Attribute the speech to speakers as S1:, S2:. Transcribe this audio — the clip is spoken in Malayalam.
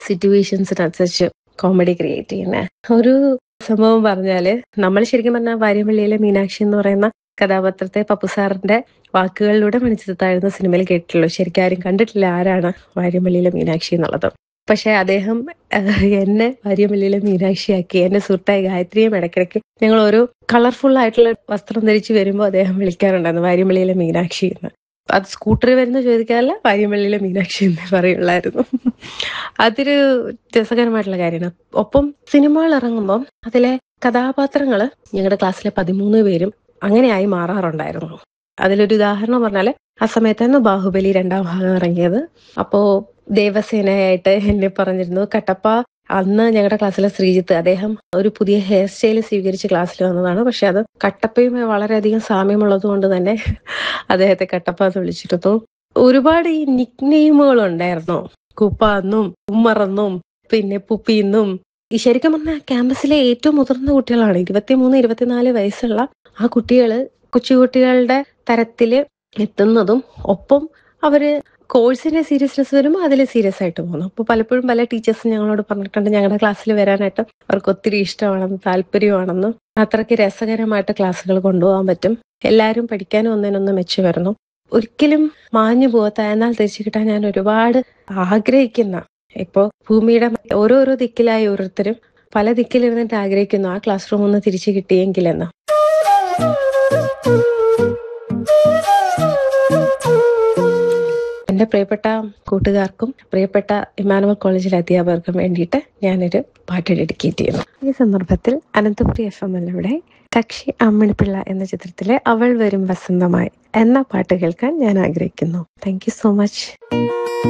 S1: സിറ്റുവേഷൻസിനനുസരിച്ച് കോമഡി ക്രിയേറ്റ് ചെയ്യുന്നത് ഒരു സംഭവം പറഞ്ഞാല് നമ്മൾ ശരിക്കും പറഞ്ഞാൽ വാര്യമ്പള്ളിയിലെ മീനാക്ഷി എന്ന് പറയുന്ന കഥാപാത്രത്തെ പപ്പു സാറിന്റെ വാക്കുകളിലൂടെ മണിച്ചിത്താഴ്ന്ന സിനിമയിൽ കേട്ടിട്ടുള്ളൂ ശരിക്കും ആരും കണ്ടിട്ടില്ല ആരാണ് വാര്യമ്പള്ളിയിലെ മീനാക്ഷി എന്നുള്ളത് പക്ഷെ അദ്ദേഹം ആഹ്, എന്നെ വാര്യമ്പള്ളിയിലെ മീനാക്ഷിയാക്കി എന്റെ സുഹൃത്തായ ഗായത്രിയും ഇടയ്ക്കിടയ്ക്ക് ഞങ്ങൾ ഓരോ കളർഫുൾ ആയിട്ടുള്ള വസ്ത്രം ധരിച്ച് വരുമ്പോൾ അദ്ദേഹം വിളിക്കാറുണ്ടായിരുന്നു വാര്യമ്പള്ളിയിലെ മീനാക്ഷി എന്ന് അത് സ്കൂട്ടറിൽ വരുന്ന ചോദിക്കാറില്ല വാര്യമ്പള്ളിയിലെ മീനാക്ഷി എന്നേ പറയുള്ളായിരുന്നു അതൊരു രസകരമായിട്ടുള്ള കാര്യമാണ് ഒപ്പം സിനിമകൾ ഇറങ്ങുമ്പോൾ അതിലെ കഥാപാത്രങ്ങള് ഞങ്ങളുടെ ക്ലാസ്സിലെ പതിമൂന്ന് പേരും അങ്ങനെയായി മാറാറുണ്ടായിരുന്നു അതിലൊരു ഉദാഹരണം പറഞ്ഞാല് ആ സമയത്തായിരുന്നു ബാഹുബലി രണ്ടാം ഭാഗം ഇറങ്ങിയത് അപ്പോ ദേവസേനയായിട്ട് എന്നെ പറഞ്ഞിരുന്നു കട്ടപ്പ അന്ന് ഞങ്ങളുടെ ക്ലാസ്സിലെ ശ്രീജിത്ത് അദ്ദേഹം ഒരു പുതിയ ഹെയർ സ്റ്റൈൽ സ്വീകരിച്ച് ക്ലാസ്സിൽ വന്നതാണ് പക്ഷെ അത് കട്ടപ്പയുമായി വളരെയധികം സാമ്യമുള്ളത് കൊണ്ട് തന്നെ അദ്ദേഹത്തെ കട്ടപ്പ എന്ന് വിളിച്ചിരുന്നു ഒരുപാട് ഈ നിക് നെയിമുകൾ ഉണ്ടായിരുന്നു കുപ്പാന്നും ഉമ്മറെന്നും പിന്നെ പുപ്പിന്നും ഈ ശരിക്കും പറഞ്ഞാൽ ക്യാമ്പസിലെ ഏറ്റവും മുതിർന്ന കുട്ടികളാണ് ഇരുപത്തിമൂന്ന് ഇരുപത്തിനാല് വയസ്സുള്ള ആ കുട്ടികള് കൊച്ചുകുട്ടികളുടെ തരത്തില് എത്തുന്നതും ഒപ്പം അവര് കോഴ്സിന്റെ സീരിയസ്നെസ് വരുമ്പോൾ അതിൽ സീരിയസ് ആയിട്ട് പോകുന്നു അപ്പോൾ പലപ്പോഴും പല ടീച്ചേഴ്സും ഞങ്ങളോട് പറഞ്ഞിട്ടുണ്ട് ഞങ്ങളുടെ ക്ലാസ്സിൽ വരാനായിട്ട് അവർക്ക് ഒത്തിരി ഇഷ്ടമാണെന്ന് താല്പര്യമാണെന്നും അത്രയ്ക്ക് രസകരമായിട്ട് ക്ലാസ്സുകൾ കൊണ്ടുപോകാൻ പറ്റും എല്ലാവരും പഠിക്കാനും ഒന്നിനൊന്ന് മെച്ചു വരുന്നു ഒരിക്കലും മാഞ്ഞു പോകാത്ത എന്നാൽ തിരിച്ചു കിട്ടാൻ ഞാൻ ഒരുപാട് ആഗ്രഹിക്കുന്ന ഇപ്പോ ഭൂമിയുടെ ഓരോരോ ദിക്കിലായി ഓരോരുത്തരും പല ദിക്കിലിരുന്നിട്ട് ആഗ്രഹിക്കുന്നു ആ ക്ലാസ് റൂം ഒന്ന് തിരിച്ചു കിട്ടിയെങ്കിലെന്ന് എന്റെ പ്രിയപ്പെട്ട കൂട്ടുകാർക്കും പ്രിയപ്പെട്ട ഇമാനുവൽ കോളേജിലെ അധ്യാപകർക്കും വേണ്ടിയിട്ട് ഞാനൊരു പാട്ട് ഡെഡിക്കേറ്റ് ചെയ്യുന്നു ഈ സന്ദർഭത്തിൽ അനന്തപുരി എഫ് എം എല്ലിവിടെ കക്ഷി അമ്മിണിപ്പിള്ള എന്ന ചിത്രത്തിലെ അവൾ വരും വസന്തമായി എന്ന പാട്ട് കേൾക്കാൻ ഞാൻ ആഗ്രഹിക്കുന്നു താങ്ക് യു സോ മച്ച്